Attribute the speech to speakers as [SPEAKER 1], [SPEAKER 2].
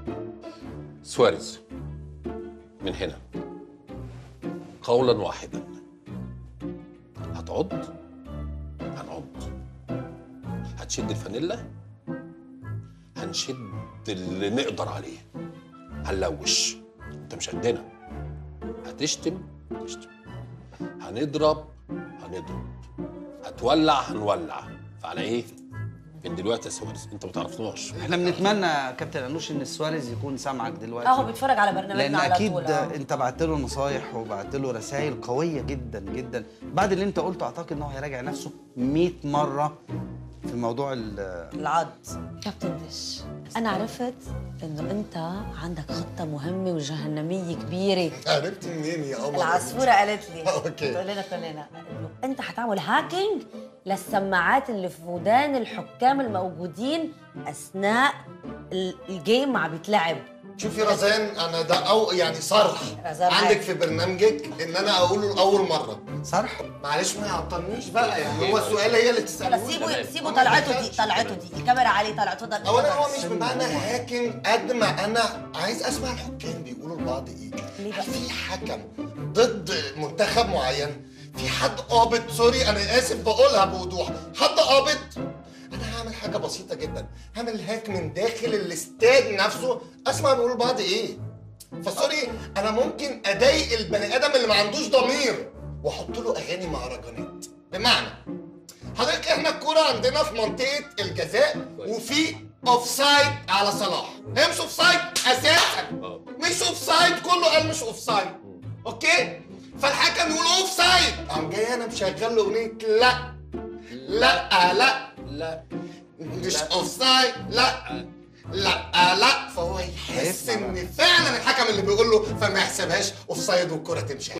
[SPEAKER 1] سواريز من هنا قولا واحدا هتعض هنعض هتشد الفانيلا هنشد اللي نقدر عليه هنلوش انت مش قدنا هتشتم تشتم هنضرب هنضرب هتولع هنولع فعلى ايه من دلوقتي يا سواريز انت ما تعرفناش
[SPEAKER 2] احنا بنتمنى يا كابتن انوش ان سواريز يكون سامعك دلوقتي
[SPEAKER 3] اه هو بيتفرج على برنامجنا
[SPEAKER 2] لان
[SPEAKER 3] على
[SPEAKER 2] اكيد
[SPEAKER 3] طول آه.
[SPEAKER 2] انت بعت له نصايح وبعت له رسائل قويه جدا جدا بعد اللي انت قلته اعتقد ان هو هيراجع نفسه 100 مره في موضوع ال-
[SPEAKER 3] العض
[SPEAKER 4] كابتن دش انا عرفت انه انت عندك خطه مهمه وجهنميه كبيره
[SPEAKER 5] عرفت منين يا قمر
[SPEAKER 3] العصفوره قالت لي
[SPEAKER 5] أوكي.
[SPEAKER 3] تقول لنا كلنا
[SPEAKER 4] انه انت حتعمل هاكينج للسماعات اللي في ودان الحكام الموجودين اثناء ال- الجيم عم بيتلعب
[SPEAKER 5] شوفي رزان انا ده او يعني صرح
[SPEAKER 3] رزان
[SPEAKER 5] عندك
[SPEAKER 3] عادي.
[SPEAKER 5] في برنامجك ان انا اقوله لاول مره
[SPEAKER 2] صرح
[SPEAKER 5] معلش ما يعطلنيش بقى يعني هو السؤال هي اللي
[SPEAKER 3] خلاص
[SPEAKER 5] تسالني
[SPEAKER 3] سيبوا سيبوا طلعته دي طلعته دي الكاميرا عليه طلعته ده
[SPEAKER 5] اولا هو مش بمعنى هاكينج قد ما انا عايز اسمع الحكام بيقولوا لبعض ايه
[SPEAKER 3] ليه بقى؟
[SPEAKER 5] هل في حكم ضد منتخب معين في حد قابض سوري انا اسف بقولها بوضوح حد قابض انا هعمل حاجه بسيطه جدا هعمل هاك من داخل الاستاد نفسه اسمع بيقولوا لبعض ايه فسوري انا ممكن اضايق البني ادم اللي ما عندوش ضمير واحط له اغاني مهرجانات بمعنى حضرتك احنا الكوره عندنا في منطقه الجزاء وفي اوف سايد على صلاح هي مش اوف سايد اساسا مش اوف سايد كله قال مش اوف سايد اوكي فالحكم يقول اوف سايد قام جاي انا مشغل له اغنيه لا لا لا
[SPEAKER 1] لا
[SPEAKER 5] مش اوف سايد لا لا لا فهو يحس
[SPEAKER 2] هيسمع
[SPEAKER 5] ان فعلا الحكم اللي بيقول له فما يحسبهاش اوف سايد والكره تمشي